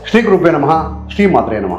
శ్రీ గురుపే నమ శ్రీ మాత్రే నమ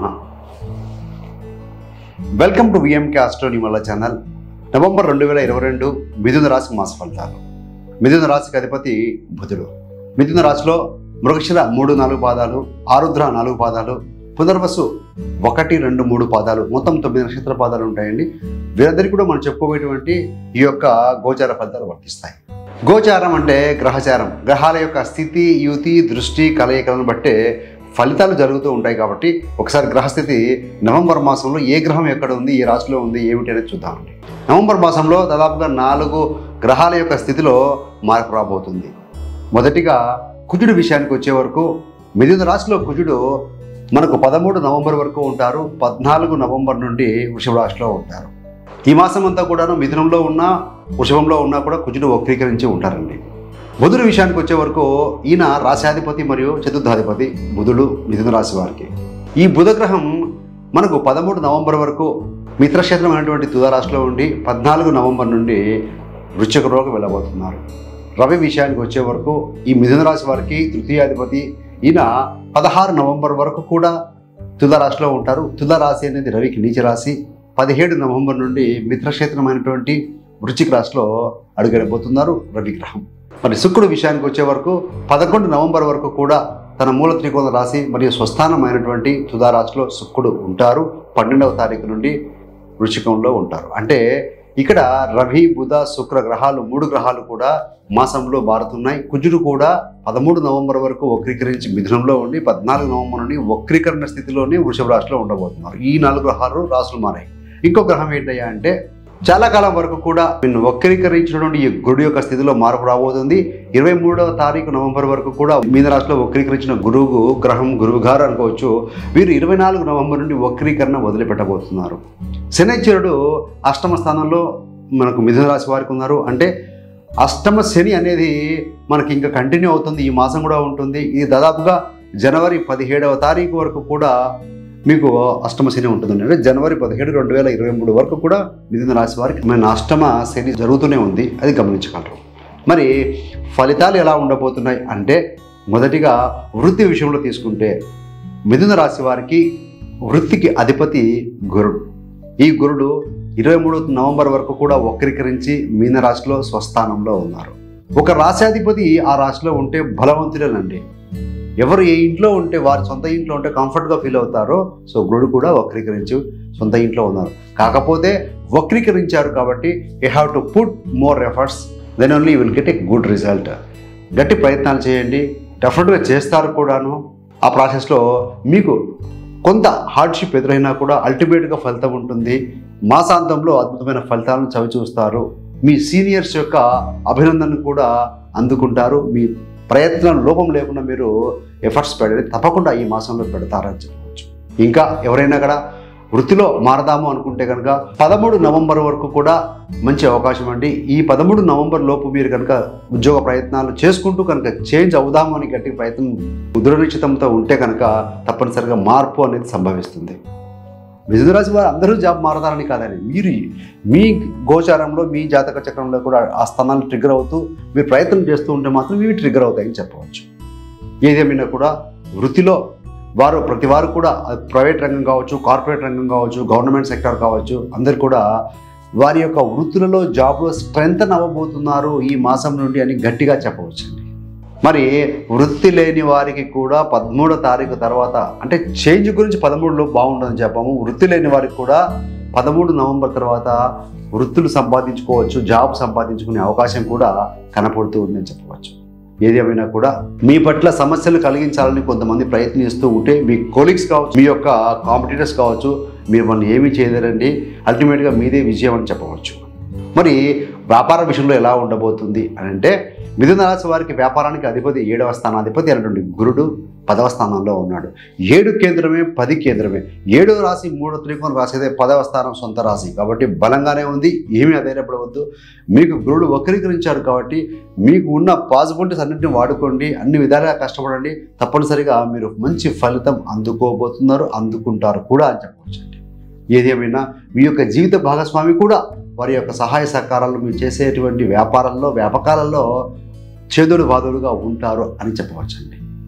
వెల్కమ్ టు విఎంకే ఆస్ట్రోని వల్ల ఛానల్ నవంబర్ రెండు వేల ఇరవై రెండు మిథున రాశి మాస ఫలితాలు మిథున రాశికి అధిపతి బుధుడు మిథున రాశిలో మృగశిర మూడు నాలుగు పాదాలు ఆరుద్ర నాలుగు పాదాలు పునర్వసు ఒకటి రెండు మూడు పాదాలు మొత్తం తొమ్మిది నక్షత్ర పాదాలు ఉంటాయండి వీరందరికీ కూడా మనం చెప్పుకోబోయేటువంటి ఈ యొక్క గోచార ఫలితాలు వర్తిస్తాయి గోచారం అంటే గ్రహచారం గ్రహాల యొక్క స్థితి యుతి దృష్టి కలయికలను బట్టే ఫలితాలు జరుగుతూ ఉంటాయి కాబట్టి ఒకసారి గ్రహస్థితి నవంబర్ మాసంలో ఏ గ్రహం ఎక్కడ ఉంది ఏ రాశిలో ఉంది ఏమిటి అనేది చూద్దామండి నవంబర్ మాసంలో దాదాపుగా నాలుగు గ్రహాల యొక్క స్థితిలో మార్పు రాబోతుంది మొదటిగా కుజుడు విషయానికి వచ్చే వరకు మిథున రాశిలో కుజుడు మనకు పదమూడు నవంబర్ వరకు ఉంటారు పద్నాలుగు నవంబర్ నుండి వృషభ రాశిలో ఉంటారు ఈ మాసం అంతా కూడాను మిథునంలో ఉన్న వృషభంలో ఉన్నా కూడా కుజుడు వక్రీకరించి ఉంటారండి బుధుడు విషయానికి వచ్చే వరకు ఈయన రాశాధిపతి మరియు చతుర్థాధిపతి బుధుడు మిథున రాశి వారికి ఈ బుధ గ్రహం మనకు పదమూడు నవంబర్ వరకు మిత్రక్షేత్రమైనటువంటి తుల రాశిలో ఉండి పద్నాలుగు నవంబర్ నుండి వృశ్చికలోకి వెళ్ళబోతున్నారు రవి విషయానికి వచ్చే వరకు ఈ మిథున రాశి వారికి తృతీయాధిపతి ఈయన పదహారు నవంబర్ వరకు కూడా తుల రాశిలో ఉంటారు తుల రాశి అనేది రవికి నీచ రాశి పదిహేడు నవంబర్ నుండి మిత్రక్షేత్రమైనటువంటి వృశ్చిక రాశిలో అడుగడబోతున్నారు రవి గ్రహం మరి శుక్రుడు విషయానికి వచ్చే వరకు పదకొండు నవంబర్ వరకు కూడా తన మూల త్రికోణ రాశి మరియు స్వస్థానమైనటువంటి తుదా రాశిలో శుక్రుడు ఉంటారు పన్నెండవ తారీఖు నుండి వృశ్చికంలో ఉంటారు అంటే ఇక్కడ రవి బుధ శుక్ర గ్రహాలు మూడు గ్రహాలు కూడా మాసంలో మారుతున్నాయి కుజుడు కూడా పదమూడు నవంబర్ వరకు వక్రీకరించి మిథునంలో ఉండి పద్నాలుగు నవంబర్ నుండి వక్రీకరణ స్థితిలోనే వృషభ రాశిలో ఉండబోతున్నారు ఈ నాలుగు గ్రహాలు రాశులు మారాయి ఇంకో గ్రహం ఏంటయ్యా అంటే చాలా కాలం వరకు కూడా నిన్ను వక్రీకరించినటువంటి ఈ గురుడు యొక్క స్థితిలో మార్పు రాబోతుంది ఇరవై మూడవ తారీఖు నవంబర్ వరకు కూడా మీన రాశిలో వక్రీకరించిన గురువు గ్రహం గురువు గారు అనుకోవచ్చు వీరు ఇరవై నాలుగు నవంబర్ నుండి వక్రీకరణ వదిలిపెట్టబోతున్నారు శనిశ్వరుడు అష్టమ స్థానంలో మనకు మిథున రాశి వారికి ఉన్నారు అంటే అష్టమ శని అనేది మనకి ఇంకా కంటిన్యూ అవుతుంది ఈ మాసం కూడా ఉంటుంది ఇది దాదాపుగా జనవరి పదిహేడవ తారీఖు వరకు కూడా మీకు అష్టమ శని ఉంటుందండి అంటే జనవరి పదిహేడు రెండు వేల ఇరవై మూడు వరకు కూడా మిథున రాశి వారికి మన అష్టమ శని జరుగుతూనే ఉంది అది గమనించగలరు మరి ఫలితాలు ఎలా ఉండబోతున్నాయి అంటే మొదటిగా వృత్తి విషయంలో తీసుకుంటే మిథున రాశి వారికి వృత్తికి అధిపతి గురుడు ఈ గురుడు ఇరవై మూడు నవంబర్ వరకు కూడా వక్రీకరించి మీన రాశిలో స్వస్థానంలో ఉన్నారు ఒక రాశాధిపతి ఆ రాశిలో ఉంటే బలవంతుడేనండి ఎవరు ఏ ఇంట్లో ఉంటే వారి సొంత ఇంట్లో ఉంటే కంఫర్ట్గా ఫీల్ అవుతారో సో గురుడు కూడా వక్రీకరించి సొంత ఇంట్లో ఉన్నారు కాకపోతే వక్రీకరించారు కాబట్టి you have to put more efforts then only you will get a good result గట్టి ప్రయత్నాలు చేయండి డెఫినెట్గా చేస్తారు కూడాను ఆ ప్రాసెస్లో మీకు కొంత హార్డ్షిప్ ఎదురైనా కూడా అల్టిమేట్గా ఫలితం ఉంటుంది మాసాంతంలో అద్భుతమైన ఫలితాలను చవి చూస్తారు మీ సీనియర్స్ యొక్క అభినందనను కూడా అందుకుంటారు మీ ప్రయత్నం లోపం లేకుండా మీరు ఎఫర్ట్స్ పెడితే తప్పకుండా ఈ మాసంలో పెడతారని చెప్పవచ్చు ఇంకా ఎవరైనా కూడా వృత్తిలో మారదాము అనుకుంటే కనుక పదమూడు నవంబర్ వరకు కూడా మంచి అవకాశం అండి ఈ పదమూడు నవంబర్ లోపు మీరు కనుక ఉద్యోగ ప్రయత్నాలు చేసుకుంటూ కనుక చేంజ్ అవుదాము అని గట్టి ప్రయత్నం దృఢనిశ్చితంతో ఉంటే కనుక తప్పనిసరిగా మార్పు అనేది సంభవిస్తుంది మిథున రాశి వారు అందరూ జాబ్ మారతారని కాదని మీరు మీ గోచారంలో మీ జాతక చక్రంలో కూడా ఆ స్థానాలు ట్రిగ్గర్ అవుతూ మీరు ప్రయత్నం చేస్తూ ఉంటే మాత్రం ఇవి ట్రిగ్గర్ అవుతాయని చెప్పవచ్చు ఏదేమైనా కూడా వృత్తిలో వారు ప్రతి వారు కూడా అది ప్రైవేట్ రంగం కావచ్చు కార్పొరేట్ రంగం కావచ్చు గవర్నమెంట్ సెక్టర్ కావచ్చు అందరు కూడా వారి యొక్క వృత్తులలో జాబ్లో స్ట్రెంగ్త్ అవ్వబోతున్నారు ఈ మాసం నుండి అని గట్టిగా చెప్పవచ్చండి మరి వృత్తి లేని వారికి కూడా పదమూడో తారీఖు తర్వాత అంటే చేంజ్ గురించి పదమూడులో బాగుంటుందని చెప్పాము వృత్తి లేని వారికి కూడా పదమూడు నవంబర్ తర్వాత వృత్తులు సంపాదించుకోవచ్చు జాబ్ సంపాదించుకునే అవకాశం కూడా కనపడుతూ ఉందని చెప్పవచ్చు ఏది ఏమైనా కూడా మీ పట్ల సమస్యలు కలిగించాలని కొంతమంది ప్రయత్నిస్తూ ఉంటే మీ కొలీగ్స్ కావచ్చు మీ యొక్క కాంపిటీటర్స్ కావచ్చు మీరు మనం ఏమీ చేయలేరండి అల్టిమేట్గా మీదే విజయం అని చెప్పవచ్చు మరి వ్యాపార విషయంలో ఎలా ఉండబోతుంది అని అంటే మిథున రాశి వారికి వ్యాపారానికి అధిపతి ఏడవ స్థానాధిపతి అయినటువంటి గురుడు పదవ స్థానంలో ఉన్నాడు ఏడు కేంద్రమే పది కేంద్రమే ఏడో రాశి మూడో త్రికోణ రాశి అయితే పదవ స్థానం సొంత రాశి కాబట్టి బలంగానే ఉంది ఏమీ అధైర్యపడవద్దు మీకు గురుడు వక్రీకరించాడు కాబట్టి మీకు ఉన్న పాసిబిలిటీస్ అన్నింటిని వాడుకోండి అన్ని విధాలుగా కష్టపడండి తప్పనిసరిగా మీరు మంచి ఫలితం అందుకోబోతున్నారు అందుకుంటారు కూడా అని చెప్పవచ్చండి ఏదేమైనా మీ యొక్క జీవిత భాగస్వామి కూడా వారి యొక్క సహాయ సహకారాలు మీరు చేసేటువంటి వ్యాపారంలో వ్యాపకాలలో చేదుడు బాధుడుగా ఉంటారు అని చెప్పవచ్చండి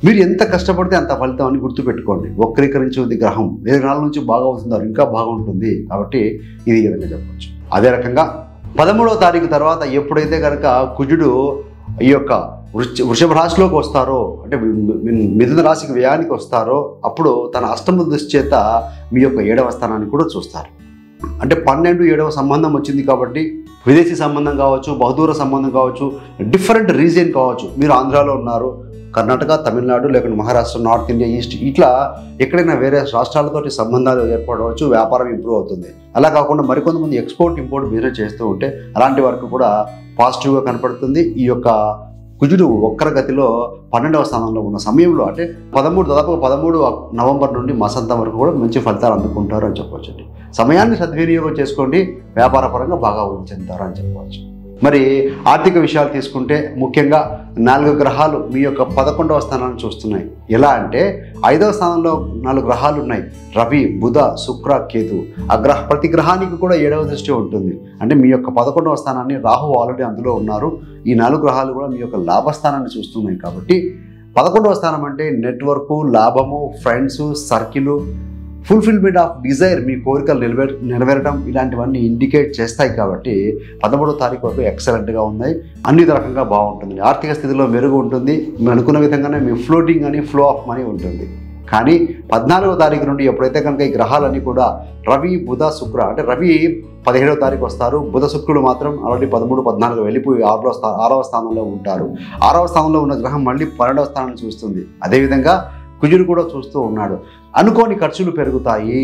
మీరు ఎంత కష్టపడితే అంత ఫలితం అని గుర్తుపెట్టుకోండి వక్రీకరించి ఉంది గ్రహం వేరే నెలల నుంచి బాగా అవుతున్నారు ఇంకా బాగుంటుంది కాబట్టి ఇది ఈ విధంగా చెప్పవచ్చు అదే రకంగా పదమూడవ తారీఖు తర్వాత ఎప్పుడైతే కనుక కుజుడు ఈ యొక్క వృష వృషభ రాశిలోకి వస్తారో అంటే మి- మి- మిథున రాశికి వ్యయానికి వస్తారో అప్పుడు తన అష్టమ దృష్టి చేత మీ యొక్క ఏడవ స్థానాన్ని కూడా చూస్తారు అంటే పన్నెండు ఏడవ సంబంధం వచ్చింది కాబట్టి విదేశీ సంబంధం కావచ్చు బహుదూర సంబంధం కావచ్చు డిఫరెంట్ రీజియన్ కావచ్చు మీరు ఆంధ్రాలో ఉన్నారు కర్ణాటక తమిళనాడు లేకుంటే మహారాష్ట్ర నార్త్ ఇండియా ఈస్ట్ ఇట్లా ఎక్కడైనా వేరే రాష్ట్రాలతోటి సంబంధాలు ఏర్పడవచ్చు వ్యాపారం ఇంప్రూవ్ అవుతుంది అలా కాకుండా మరికొంతమంది ఎక్స్పోర్ట్ ఇంపోర్ట్ బిజినెస్ చేస్తూ ఉంటే అలాంటి వరకు కూడా పాజిటివ్గా కనపడుతుంది ఈ యొక్క కుజుడు ఒక్కర గతిలో పన్నెండవ స్థానంలో ఉన్న సమయంలో అంటే పదమూడు దాదాపు పదమూడు నవంబర్ నుండి మసంతం వరకు కూడా మంచి ఫలితాలు అందుకుంటారు అని చెప్పవచ్చండి సమయాన్ని సద్వినియోగం చేసుకోండి వ్యాపార పరంగా బాగా వృద్ధి చెందుతారు అని చెప్పవచ్చు మరి ఆర్థిక విషయాలు తీసుకుంటే ముఖ్యంగా నాలుగు గ్రహాలు మీ యొక్క పదకొండవ స్థానాన్ని చూస్తున్నాయి ఎలా అంటే ఐదవ స్థానంలో నాలుగు గ్రహాలు ఉన్నాయి రవి బుధ శుక్ర కేతు ఆ గ్రహ ప్రతి గ్రహానికి కూడా ఏడవ దృష్టి ఉంటుంది అంటే మీ యొక్క పదకొండవ స్థానాన్ని రాహు ఆల్రెడీ అందులో ఉన్నారు ఈ నాలుగు గ్రహాలు కూడా మీ యొక్క లాభస్థానాన్ని చూస్తున్నాయి కాబట్టి పదకొండవ స్థానం అంటే నెట్వర్క్ లాభము friends circle fulfilment of desire మీ కోరికలు నెరవేర్ నెరవేరడం ఇలాంటివన్నీ ఇండికేట్ చేస్తాయి కాబట్టి పదమూడో తారీఖు వరకు ఎక్సలెంట్గా ఉన్నాయి అన్ని రకంగా బాగుంటుంది ఆర్థిక స్థితిలో మెరుగు ఉంటుంది మీరు అనుకున్న విధంగానే మీ ఫ్లోటింగ్ అని ఫ్లో ఆఫ్ మనీ ఉంటుంది కానీ పద్నాలుగో తారీఖు నుండి ఎప్పుడైతే కనుక ఈ గ్రహాలన్నీ కూడా రవి బుధ శుక్ర అంటే రవి పదిహేడవ తారీఖు వస్తారు బుధ శుక్రుడు మాత్రం ఆల్రెడీ పదమూడు పద్నాలుగు వెళ్ళిపోయి ఆరో స్థా ఆరవ స్థానంలో ఉంటారు ఆరవ స్థానంలో ఉన్న గ్రహం మళ్ళీ పన్నెండవ స్థానాన్ని చూస్తుంది అదేవిధంగా కుజుడు కూడా చూస్తూ ఉన్నాడు అనుకోని ఖర్చులు పెరుగుతాయి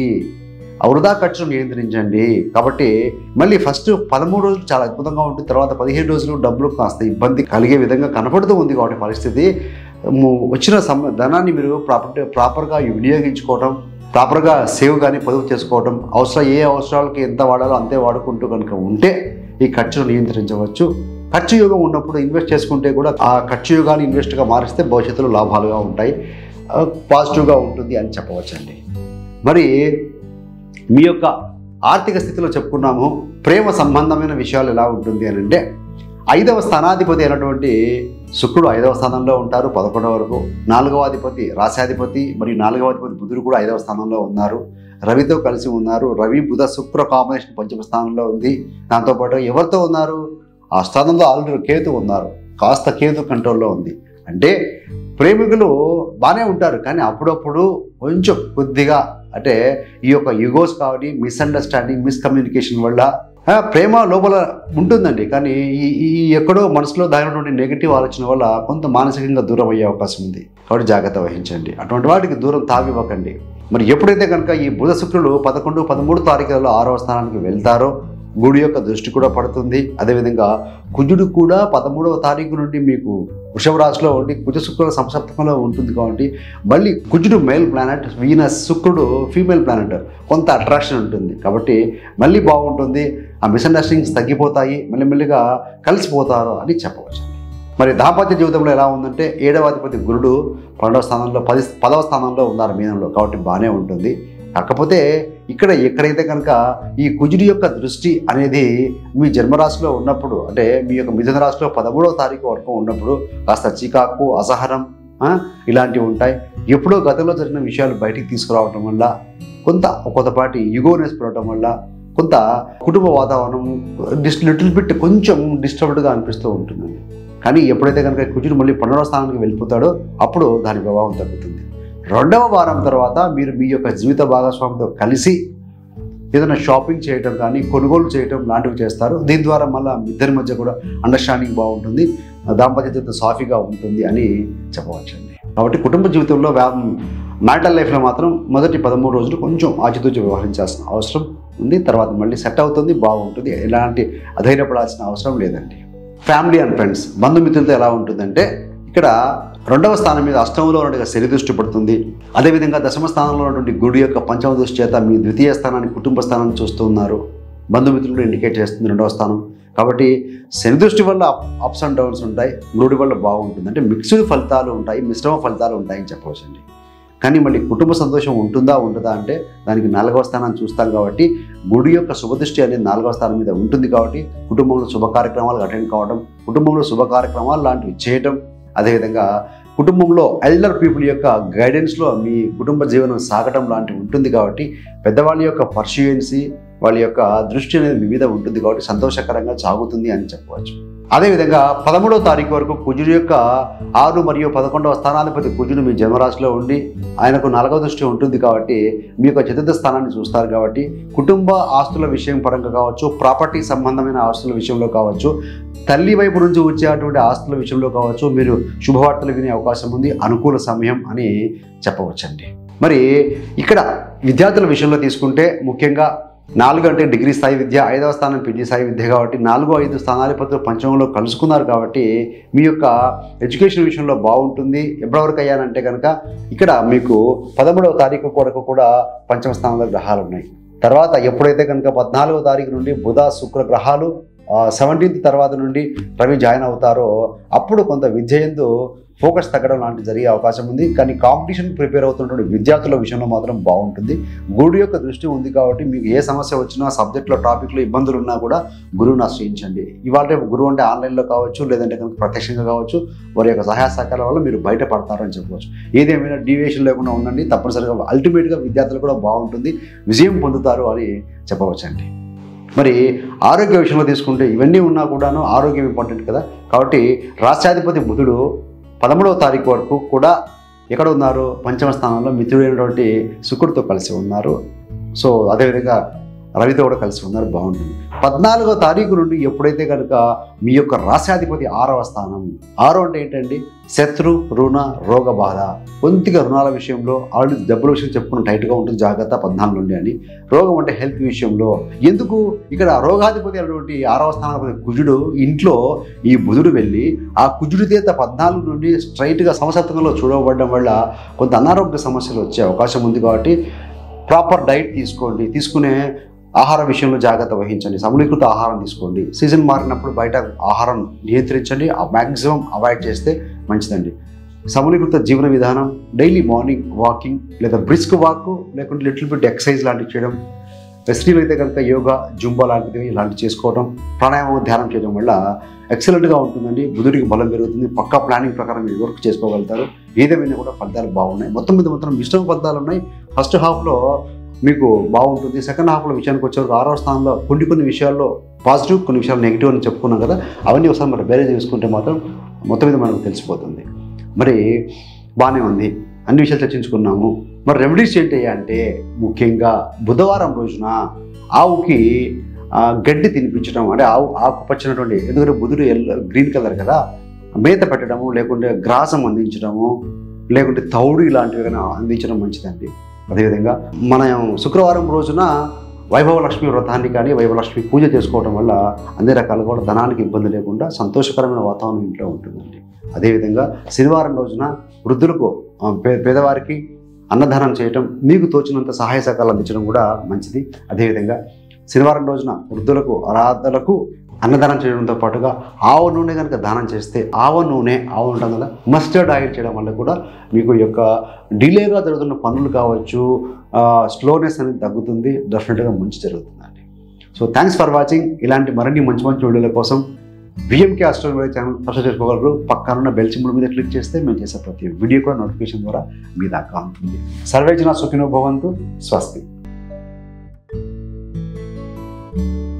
ఆ వృధా ఖర్చులు నియంత్రించండి కాబట్టి మళ్ళీ ఫస్ట్ పదమూడు రోజులు చాలా అద్భుతంగా ఉంటుంది తర్వాత పదిహేడు రోజులు డబ్బులు కాస్త ఇబ్బంది కలిగే విధంగా కనపడుతూ ఉంది కాబట్టి పరిస్థితి ము- వచ్చిన సమ ధనాన్ని మీరు ప్రాపర్ ప్రాపర్గా వినియోగించుకోవడం ప్రాపర్గా సేవ్ కానీ పొదుపు చేసుకోవడం అవసరం ఏ అవసరాలకి ఎంత వాడాలో అంతే వాడుకుంటూ కనుక ఉంటే ఈ ఖర్చును నియంత్రించవచ్చు ఖర్చు యోగం ఉన్నప్పుడు ఇన్వెస్ట్ చేసుకుంటే కూడా ఆ ఖర్చు యోగాన్ని ఇన్వెస్ట్గా మారిస్తే భవిష్యత్తులో లాభాలుగా ఉంటాయి ఆ, పాజిటివ్గా ఉంటుంది అని చెప్పవచ్చండి మరి మీ యొక్క ఆర్థిక స్థితిలో చెప్పుకున్నాము ప్రేమ సంబంధమైన విషయాలు ఎలా ఉంటుంది అని అంటే ఐదవ స్థానాధిపతి అయినటువంటి శుక్రుడు ఐదవ స్థానంలో ఉంటారు పదకొండవ వరకు నాలుగవ అధిపతి రాశాధిపతి మరియు నాలుగవ అధిపతి బుధుడు కూడా ఐదవ స్థానంలో ఉన్నారు రవితో కలిసి ఉన్నారు రవి బుధ శుక్ర కాంబినేషన్ పంచమ స్థానంలో ఉంది దాంతోపాటు ఎవరితో ఉన్నారు ఆ స్థానంలో ఆల్రెడీ కేతు ఉన్నారు కాస్త కేతు కంట్రోల్లో ఉంది అంటే ప్రేమికులు బాగానే ఉంటారు కానీ అప్పుడప్పుడు కొంచెం కొద్దిగా అంటే ఈ యొక్క యుగోస్ కావని మిస్అండర్స్టాండింగ్ మిస్కమ్యూనికేషన్ వల్ల ఆ, ప్రేమ లోపల ఉంటుందండి కానీ ఈ ఈ ఎక్కడో మనసులో దాగినటువంటి నెగిటివ్ ఆలోచన వల్ల కొంత మానసికంగా దూరం అయ్యే అవకాశం ఉంది కాబట్టి జాగ్రత్త వహించండి అటువంటి వాటికి దూరం తావివ్వకండి మరి ఎప్పుడైతే కనుక ఈ బుధ శుక్రులు పదకొండు పదమూడు తారీఖులలో ఆరవ స్థానానికి వెళ్తారో గుడి యొక్క దృష్టి కూడా పడుతుంది అదేవిధంగా కుజుడు కూడా పదమూడవ తారీఖు నుండి మీకు వృషభ రాశిలో ఉండి కుజ శుక్రుల సంసప్తకంలో ఉంటుంది కాబట్టి మళ్ళీ కుజుడు మేల్ ప్లానెట్ వీనస్ శుక్రుడు ఫీమేల్ ప్లానెట్ కొంత అట్రాక్షన్ ఉంటుంది కాబట్టి మళ్ళీ బాగుంటుంది ఆ మిస్అండర్స్టాండింగ్స్ తగ్గిపోతాయి మెల్లిమెల్లిగా కలిసిపోతారు అని చెప్పవచ్చు మరి దాంపత్య జీవితంలో ఎలా ఉందంటే ఏడవ అధిపతి గురుడు పన్నెండవ స్థానంలో పది పదవ స్థానంలో ఉన్నారు మీనంలో కాబట్టి బాగానే ఉంటుంది కాకపోతే ఇక్కడ ఎక్కడైతే కనుక ఈ కుజుడి యొక్క దృష్టి అనేది మీ జన్మరాశిలో ఉన్నప్పుడు అంటే మీ యొక్క మిథున రాశిలో పదమూడవ తారీఖు వరకు ఉన్నప్పుడు కాస్త చికాకు అసహనం ఆ, ఇలాంటివి ఉంటాయి ఎప్పుడో గతంలో జరిగిన విషయాలు బయటికి తీసుకురావటం వల్ల కొంత కొంతపాటి యుగోనెస్ పడటం వల్ల కొంత కుటుంబ వాతావరణం డిస్ లిటిల్ బిట్ కొంచెం డిస్టర్బ్డ్గా అనిపిస్తూ ఉంటుందండి కానీ ఎప్పుడైతే కనుక కుజుడు మళ్ళీ పన్నెండవ స్థానానికి వెళ్ళిపోతాడో అప్పుడు దాని ప్రభావం తగ్గుతుంది రెండవ వారం తర్వాత మీరు మీ యొక్క జీవిత భాగస్వామితో కలిసి ఏదైనా షాపింగ్ చేయటం కానీ కొనుగోలు చేయటం లాంటివి చేస్తారు దీని ద్వారా మళ్ళీ ఇద్దరి మధ్య కూడా అండర్స్టాండింగ్ బాగుంటుంది దాంపత్య జీవితం సాఫీగా ఉంటుంది అని చెప్పవచ్చండి కాబట్టి కుటుంబ జీవితంలో మ్యాటల్ లైఫ్లో మాత్రం మొదటి పదమూడు రోజులు కొంచెం ఆచితూచి వ్యవహరించాల్సిన అవసరం ఉంది తర్వాత మళ్ళీ సెట్ అవుతుంది బాగుంటుంది ఎలాంటి అధైర్యపడాల్సిన అవసరం లేదండి ఫ్యామిలీ అండ్ ఫ్రెండ్స్ బంధుమిత్రులతో ఎలా ఉంటుందంటే ఇక్కడ రెండవ స్థానం మీద అష్టమంలో ఉన్నట్టుగా శని దృష్టి పడుతుంది అదేవిధంగా దశమ స్థానంలో ఉన్నటువంటి గుడి యొక్క పంచమ దృష్టి చేత మీ ద్వితీయ స్థానాన్ని కుటుంబ స్థానాన్ని చూస్తూ ఉన్నారు బంధుమిత్రులు ఇండికేట్ చేస్తుంది రెండవ స్థానం కాబట్టి శని దృష్టి వల్ల అప్స్ అండ్ డౌన్స్ ఉంటాయి గుడి వల్ల బాగుంటుంది అంటే మిక్స్డ్ ఫలితాలు ఉంటాయి మిశ్రమ ఫలితాలు ఉంటాయని చెప్పవచ్చండి కానీ మళ్ళీ కుటుంబ సంతోషం ఉంటుందా ఉండదా అంటే దానికి నాలుగవ స్థానాన్ని చూస్తాం కాబట్టి గుడి యొక్క శుభదృష్టి అనేది నాలుగవ స్థానం మీద ఉంటుంది కాబట్టి కుటుంబంలో శుభ కార్యక్రమాలు అటెండ్ కావడం కుటుంబంలో శుభ కార్యక్రమాలు లాంటివి చేయటం అదేవిధంగా కుటుంబంలో ఎల్డర్ పీపుల్ యొక్క గైడెన్స్లో మీ కుటుంబ జీవనం సాగటం లాంటివి ఉంటుంది కాబట్టి పెద్దవాళ్ళ యొక్క పర్షియన్సీ వాళ్ళ యొక్క దృష్టి అనేది మీ మీద ఉంటుంది కాబట్టి సంతోషకరంగా సాగుతుంది అని చెప్పవచ్చు అదేవిధంగా పదమూడవ తారీఖు వరకు కుజుడు యొక్క ఆరు మరియు పదకొండవ స్థానాధిపతి కుజుడు మీ జన్మరాశిలో ఉండి ఆయనకు నాలుగవ దృష్టి ఉంటుంది కాబట్టి మీ యొక్క చతుర్థ స్థానాన్ని చూస్తారు కాబట్టి కుటుంబ ఆస్తుల విషయం పరంగా కావచ్చు ప్రాపర్టీ సంబంధమైన ఆస్తుల విషయంలో కావచ్చు తల్లి వైపు నుంచి వచ్చేటువంటి ఆస్తుల విషయంలో కావచ్చు మీరు శుభవార్తలు వినే అవకాశం ఉంది అనుకూల సమయం అని చెప్పవచ్చండి మరి ఇక్కడ విద్యార్థుల విషయంలో తీసుకుంటే ముఖ్యంగా నాలుగు అంటే డిగ్రీ స్థాయి విద్య ఐదవ స్థానం పీజీ స్థాయి విద్య కాబట్టి నాలుగు ఐదు స్థానాధిపతులు పంచమంలో కలుసుకున్నారు కాబట్టి మీ యొక్క ఎడ్యుకేషన్ విషయంలో బాగుంటుంది ఎప్పటివరకు అయ్యానంటే కనుక ఇక్కడ మీకు పదమూడవ తారీఖు కొరకు కూడా పంచమ స్థానంలో గ్రహాలు ఉన్నాయి తర్వాత ఎప్పుడైతే కనుక పద్నాలుగో తారీఖు నుండి బుధ శుక్ర గ్రహాలు సెవెంటీన్త్ తర్వాత నుండి రవి జాయిన్ అవుతారో అప్పుడు కొంత విద్య ఎందు ఫోకస్ తగ్గడం లాంటివి జరిగే అవకాశం ఉంది కానీ కాంపిటీషన్ ప్రిపేర్ అవుతున్నటువంటి విద్యార్థుల విషయంలో మాత్రం బాగుంటుంది గురుడు యొక్క దృష్టి ఉంది కాబట్టి మీకు ఏ సమస్య వచ్చినా సబ్జెక్ట్లో టాపిక్లో ఇబ్బందులు ఉన్నా కూడా గురువుని ఆశ్రయించండి ఇవాళ రేపు గురువు అంటే ఆన్లైన్లో కావచ్చు లేదంటే కనుక ప్రత్యక్షంగా కావచ్చు వారి యొక్క సహాయ సహకారాల వల్ల మీరు బయటపడతారు అని చెప్పవచ్చు ఏదేమైనా డీవియేషన్ లేకుండా ఉండండి తప్పనిసరిగా అల్టిమేట్గా విద్యార్థులు కూడా బాగుంటుంది విజయం పొందుతారు అని చెప్పవచ్చండి మరి ఆరోగ్య విషయంలో తీసుకుంటే ఇవన్నీ ఉన్నా కూడాను ఆరోగ్యం ఇంపార్టెంట్ కదా కాబట్టి రాష్ట్రాధిపతి బుధుడు పదమూడవ తారీఖు వరకు కూడా ఎక్కడ ఉన్నారు పంచమ స్థానంలో మిత్రుడైనటువంటి శుక్రుడితో కలిసి ఉన్నారు సో అదేవిధంగా రవితో కూడా కలిసి ఉన్నారు బాగుంటుంది పద్నాలుగో తారీఖు నుండి ఎప్పుడైతే కనుక మీ యొక్క రాశాధిపతి ఆరవ స్థానం ఆరో అంటే ఏంటండి శత్రు రుణ రోగ బాధ కొద్దిగా రుణాల విషయంలో ఆల్రెడీ డబ్బుల విషయం చెప్పుకున్న టైట్గా ఉంటుంది జాగ్రత్త పద్నాలుగు నుండి అని రోగం అంటే హెల్త్ విషయంలో ఎందుకు ఇక్కడ రోగాధిపతి అయినటువంటి ఆరవ స్థానాధిపతి కుజుడు ఇంట్లో ఈ బుధుడు వెళ్ళి ఆ కుజుడి చేత పద్నాలుగు నుండి స్ట్రైట్గా సమసత్వంలో చూడబడడం వల్ల కొంత అనారోగ్య సమస్యలు వచ్చే అవకాశం ఉంది కాబట్టి ప్రాపర్ డైట్ తీసుకోండి తీసుకునే ఆహార విషయంలో జాగ్రత్త వహించండి సమీకృత ఆహారం తీసుకోండి సీజన్ మారినప్పుడు బయట ఆహారం నియంత్రించండి మ్యాక్సిమం అవాయిడ్ చేస్తే మంచిదండి సమీకృత జీవన విధానం డైలీ మార్నింగ్ వాకింగ్ లేదా బ్రిస్క్ వాక్ లేకుంటే లిటిల్ బిట్ ఎక్సర్సైజ్ లాంటివి చేయడం స్త్రీలు అయితే కనుక యోగా జుంబా లాంటివి ఇలాంటివి చేసుకోవడం ప్రాణాయామం ధ్యానం చేయడం వల్ల ఎక్సలెంట్గా ఉంటుందండి బుధుడికి బలం పెరుగుతుంది పక్కా ప్లానింగ్ ప్రకారం మీరు వర్క్ చేసుకోగలుగుతారు ఏదేమైనా కూడా ఫలితాలు బాగున్నాయి మొత్తం మీద మొత్తం మిశ్రమ ఫలితాలు ఉన్నాయి ఫస్ట్ హాఫ్లో మీకు బాగుంటుంది సెకండ్ హాఫ్లో విషయానికి వచ్చేవరకు ఆరో స్థానంలో కొన్ని కొన్ని విషయాల్లో పాజిటివ్ కొన్ని విషయాలు నెగిటివ్ అని చెప్పుకున్నాం కదా అవన్నీ ఒకసారి మనం బేరే చేసుకుంటే మాత్రం మొత్తం మీద మనకు తెలిసిపోతుంది మరి బాగానే ఉంది అన్ని విషయాలు చర్చించుకున్నాము మరి రెమెడీస్ ఏంటి అంటే ముఖ్యంగా బుధవారం రోజున ఆవుకి ఆ, గడ్డి తినిపించడం అంటే ఆవు ఆకుపచ్చినటువంటి ఎందుకంటే బుధుడు ఎల్లో గ్రీన్ కలర్ కదా మేత పెట్టడము లేకుంటే గ్రాసం అందించడము లేకుంటే తౌడు ఇలాంటివి కానీ అందించడం మంచిదండి అదేవిధంగా మనం శుక్రవారం రోజున వైభవలక్ష్మి వ్రతాన్ని కానీ వైభవలక్ష్మి పూజ చేసుకోవడం వల్ల అన్ని రకాలుగా కూడా ధనానికి ఇబ్బంది లేకుండా సంతోషకరమైన వాతావరణం ఇంట్లో ఉంటుందండి అదేవిధంగా శనివారం రోజున వృద్ధులకు ఆ, పే పేదవారికి అన్నదానం చేయటం మీకు తోచినంత సహాయ సహకారాలు అందించడం కూడా మంచిది అదేవిధంగా శనివారం రోజున వృద్ధులకు అరాధలకు అన్నదానం చేయడంతో పాటుగా ఆవ నూనె కనుక దానం చేస్తే ఆవ నూనె ఆవు ఉంటుంది కదా మస్టర్డ్ ఆయిల్ చేయడం వల్ల కూడా మీకు ఈ యొక్క డిలేగా జరుగుతున్న పనులు కావచ్చు స్లోనెస్ అనేది తగ్గుతుంది డెఫినెట్గా మంచి జరుగుతుందండి సో థ్యాంక్స్ ఫర్ వాచింగ్ ఇలాంటి మరిన్ని మంచి మంచి వీడియోల కోసం విఎంకే ఆస్ట్రోనమీ ఛానల్ సబ్స్క్రైబ్ చేసుకోగలరు పక్కనున్న బెల్ సింబల్ మీద క్లిక్ చేస్తే మేము చేసే ప్రతి వీడియో కూడా నోటిఫికేషన్ ద్వారా మీ దాకా ఉంటుంది సర్వేజన సుఖినో భవంతు స్వస్తి